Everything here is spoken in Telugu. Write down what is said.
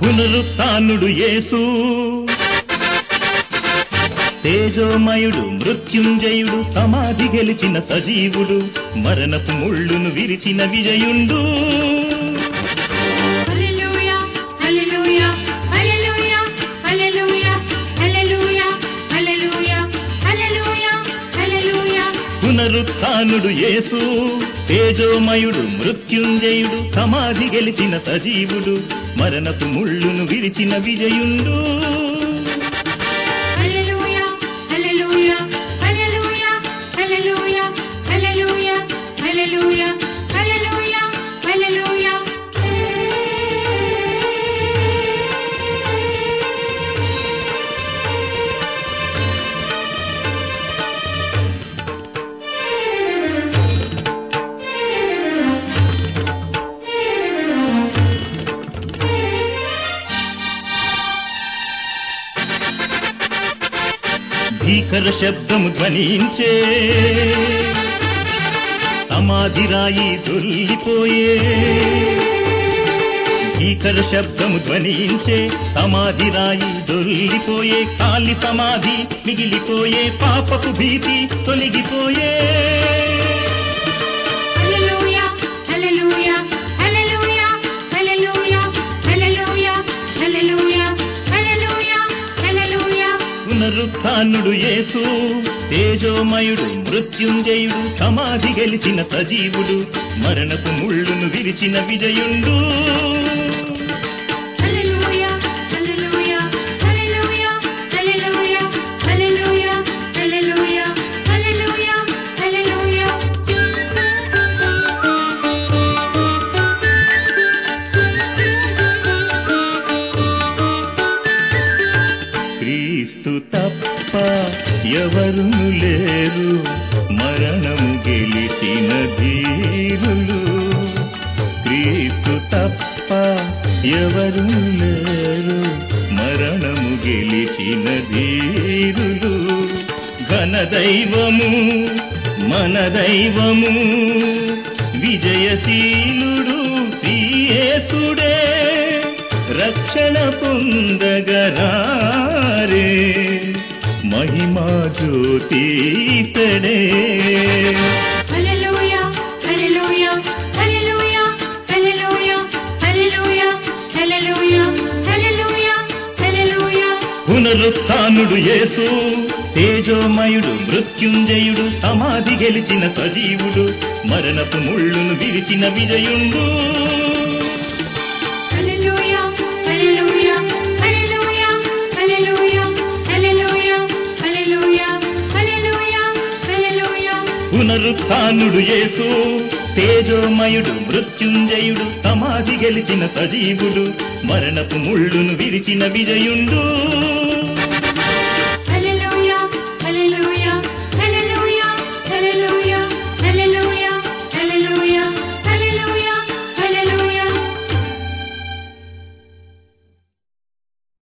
పునరుత్నుడు యేసు తేజోమయుడు మృత్యుంజయుడు సమాధి గెలిచిన సజీవుడు మరణపు ముళ్ళును విరిచిన విజయుండు హల్లెలూయా హల్లెలూయా హల్లెలూయా హల్లెలూయా హల్లెలూయా హల్లెలూయా హల్లెలూయా హల్లెలూయా పునరుత్నుడు యేసు తేజోమయుడు మృత్యుంజయుడు సమాధి గెలిచిన సజీవుడు మరణపు ముళ్ళును విరిచిన విజయుండు హల్లెలూయా హల్లెలూయా హల్లెలూయా హల్లెలూయా హల్లెలూయా హల్లెలూయా హల్లెలూయా హల్లెలూయా భీకర శబ్దము ధ్వనించే సమాధి రాయి దొల్లిపోయే భీకర శబ్దము ధ్వనించే సమాధి రాయి దొల్లిపోయే కాలి సమాధి మిగిలిపోయే పాపపు భీతి తొలగిపోయే హల్లెలూయా హల్లెలూయా హల్లెలూయా హల్లెలూయా హల్లెలూయా హల్లెలూయా హల్లెలూయా హల్లెలూయా పునరుత్నుడు యేసు తేజోమయుడు మృత్యుంజయుడు సమాధి గెలిచిన సజీవుడు మరణపు ముళ్ళును విరిచిన విజయుండు హల్లెలూయా హల్లెలూయా హల్లెలూయా హల్లెలూయా హల్లెలూయా హల్లెలూయా హల్లెలూయా హల్లెలూయా క్రీస్తు తప్ప ఎవరును లేరు మరణము గెలిచిన ధీరులు క్రీస్తు తప్ప ఎవరును లేరు మరణము గెలిచిన ధీరులు ఘన దైవము మన దైవము విజయశీలుడు శ్రీయేసుడే రక్షణ పొందగరారే మహిమా జ్యోతితడే హల్లెలూయా హల్లెలూయా హల్లెలూయా హల్లెలూయా హల్లెలూయా హల్లెలూయా హల్లెలూయా హల్లెలూయా పునరుత్నుడు యేసు తేజోమయుడు మృత్యుంజయుడు సమాధి గెలిచిన సజీవుడు మరణపు ముళ్ళును విరిచిన విజయుండు హల్లెలూయా హల్లెలూయా హల్లెలూయా హల్లెలూయా హల్లెలూయా హల్లెలూయా హల్లెలూయా హల్లెలూయా పునరుత్నుడు యేసు తేజోమయుడు మృత్యుంజయుడు సమాధి గెలిచిన సజీవుడు మరణపు ముళ్ళును విరిచిన విజయుండు